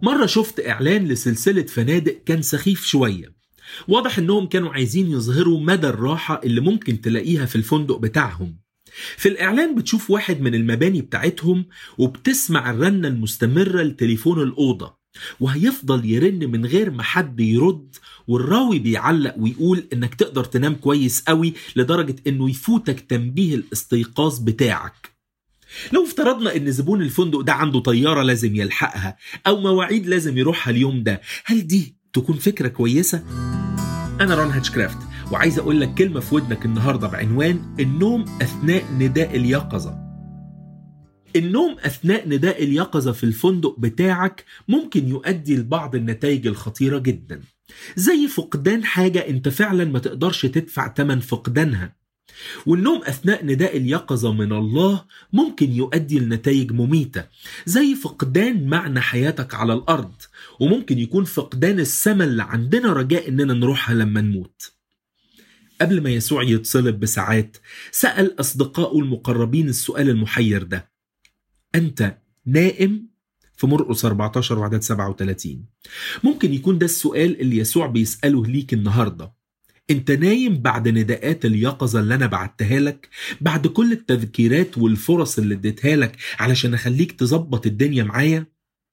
مرة شفت إعلان لسلسلة فنادق كان سخيف شوية واضح إنهم كانوا عايزين يظهروا مدى الراحة اللي ممكن تلاقيها في الفندق بتاعهم في الإعلان بتشوف واحد من المباني بتاعتهم وبتسمع الرنة المستمرة لتليفون الأوضة وهيفضل يرن من غير ما حد يرد والراوي بيعلق ويقول انك تقدر تنام كويس قوي لدرجة انه يفوتك تنبيه الاستيقاظ بتاعك لو افترضنا ان زبون الفندق ده عنده طيارة لازم يلحقها او مواعيد لازم يروحها اليوم ده هل دي تكون فكرة كويسة؟ انا رون هاتشكرافت وعايز اقول لك كلمة في ودنك النهاردة بعنوان النوم اثناء نداء اليقظة النوم أثناء نداء اليقظة في الفندق بتاعك ممكن يؤدي لبعض النتائج الخطيرة جدا زي فقدان حاجة انت فعلا ما تقدرش تدفع تمن فقدانها والنوم أثناء نداء اليقظة من الله ممكن يؤدي لنتائج مميتة زي فقدان معنى حياتك على الأرض وممكن يكون فقدان السماء اللي عندنا رجاء إننا نروحها لما نموت قبل ما يسوع يتصلب بساعات سأل أصدقائه المقربين السؤال المحير ده أنت نائم في مرقس 14 وعدد 37 ممكن يكون ده السؤال اللي يسوع بيسأله ليك النهاردة انت نايم بعد نداءات اليقظة اللي انا بعتها لك بعد كل التذكيرات والفرص اللي اديتها لك علشان اخليك تظبط الدنيا معايا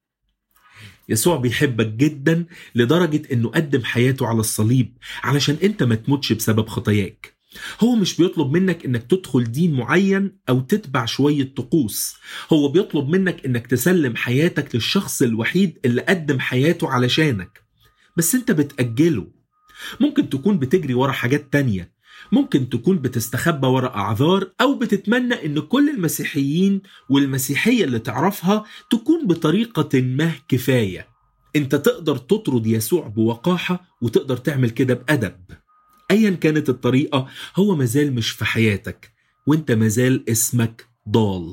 يسوع بيحبك جدا لدرجة انه قدم حياته على الصليب علشان انت ما تموتش بسبب خطاياك هو مش بيطلب منك انك تدخل دين معين او تتبع شوية طقوس هو بيطلب منك انك تسلم حياتك للشخص الوحيد اللي قدم حياته علشانك بس انت بتأجله ممكن تكون بتجري ورا حاجات تانية ممكن تكون بتستخبى ورا أعذار أو بتتمنى إن كل المسيحيين والمسيحية اللي تعرفها تكون بطريقة ما كفاية أنت تقدر تطرد يسوع بوقاحة وتقدر تعمل كده بأدب ايا كانت الطريقه هو مازال مش في حياتك وانت مازال اسمك ضال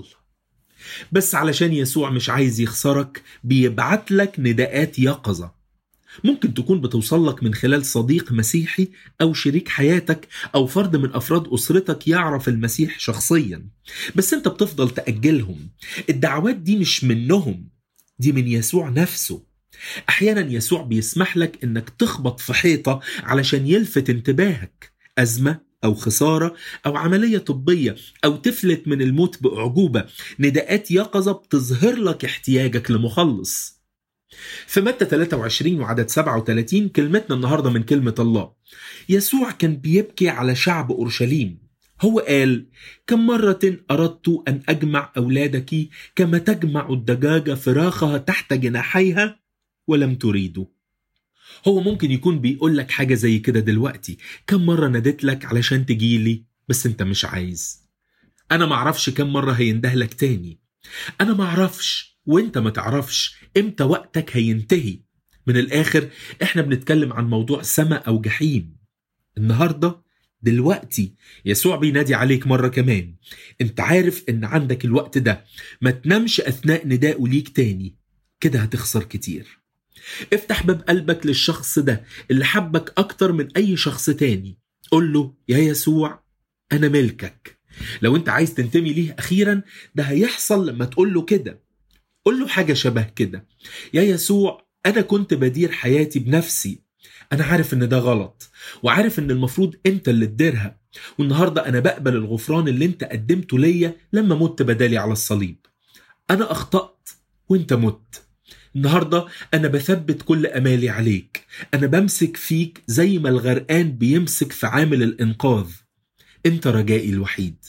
بس علشان يسوع مش عايز يخسرك بيبعت لك نداءات يقظه ممكن تكون بتوصل لك من خلال صديق مسيحي او شريك حياتك او فرد من افراد اسرتك يعرف المسيح شخصيا بس انت بتفضل تاجلهم الدعوات دي مش منهم دي من يسوع نفسه احيانا يسوع بيسمح لك انك تخبط في حيطه علشان يلفت انتباهك ازمه او خساره او عمليه طبيه او تفلت من الموت باعجوبه نداءات يقظه بتظهر لك احتياجك لمخلص في متى 23 وعدد 37 كلمتنا النهارده من كلمه الله يسوع كان بيبكي على شعب اورشليم هو قال كم مرة أردت أن أجمع أولادك كما تجمع الدجاجة فراخها تحت جناحيها ولم تريدوا هو ممكن يكون بيقول لك حاجة زي كده دلوقتي كم مرة ناديت لك علشان تجيلي بس انت مش عايز انا معرفش كم مرة هيندهلك تاني انا معرفش وانت ما تعرفش امتى وقتك هينتهي من الاخر احنا بنتكلم عن موضوع سما او جحيم النهاردة دلوقتي يسوع بينادي عليك مرة كمان انت عارف ان عندك الوقت ده ما تنامش اثناء نداءه ليك تاني كده هتخسر كتير افتح باب قلبك للشخص ده اللي حبك أكتر من أي شخص تاني قول له يا يسوع أنا ملكك لو أنت عايز تنتمي ليه أخيرا ده هيحصل لما تقول له كده قول له حاجة شبه كده يا يسوع أنا كنت بدير حياتي بنفسي أنا عارف إن ده غلط وعارف إن المفروض أنت اللي تديرها والنهاردة أنا بقبل الغفران اللي أنت قدمته ليا لما مت بدالي على الصليب أنا أخطأت وأنت مت النهاردة أنا بثبت كل أمالي عليك أنا بمسك فيك زي ما الغرقان بيمسك في عامل الإنقاذ أنت رجائي الوحيد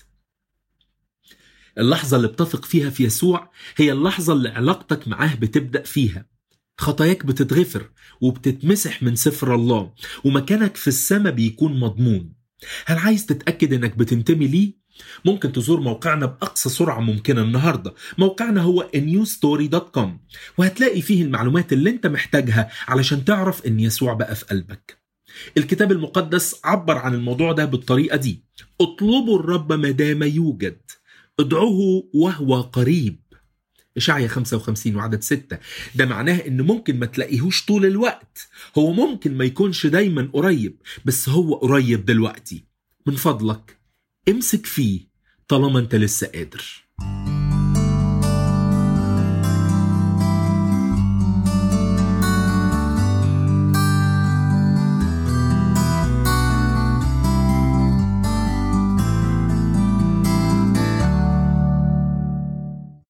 اللحظة اللي بتثق فيها في يسوع هي اللحظة اللي علاقتك معاه بتبدأ فيها خطاياك بتتغفر وبتتمسح من سفر الله ومكانك في السماء بيكون مضمون هل عايز تتأكد انك بتنتمي ليه؟ ممكن تزور موقعنا بأقصى سرعة ممكنة النهاردة موقعنا هو newstory.com وهتلاقي فيه المعلومات اللي انت محتاجها علشان تعرف ان يسوع بقى في قلبك الكتاب المقدس عبر عن الموضوع ده بالطريقة دي اطلبوا الرب ما دام يوجد ادعوه وهو قريب إشعيا 55 وعدد 6 ده معناه إن ممكن ما تلاقيهوش طول الوقت هو ممكن ما يكونش دايما قريب بس هو قريب دلوقتي من فضلك امسك فيه طالما انت لسه قادر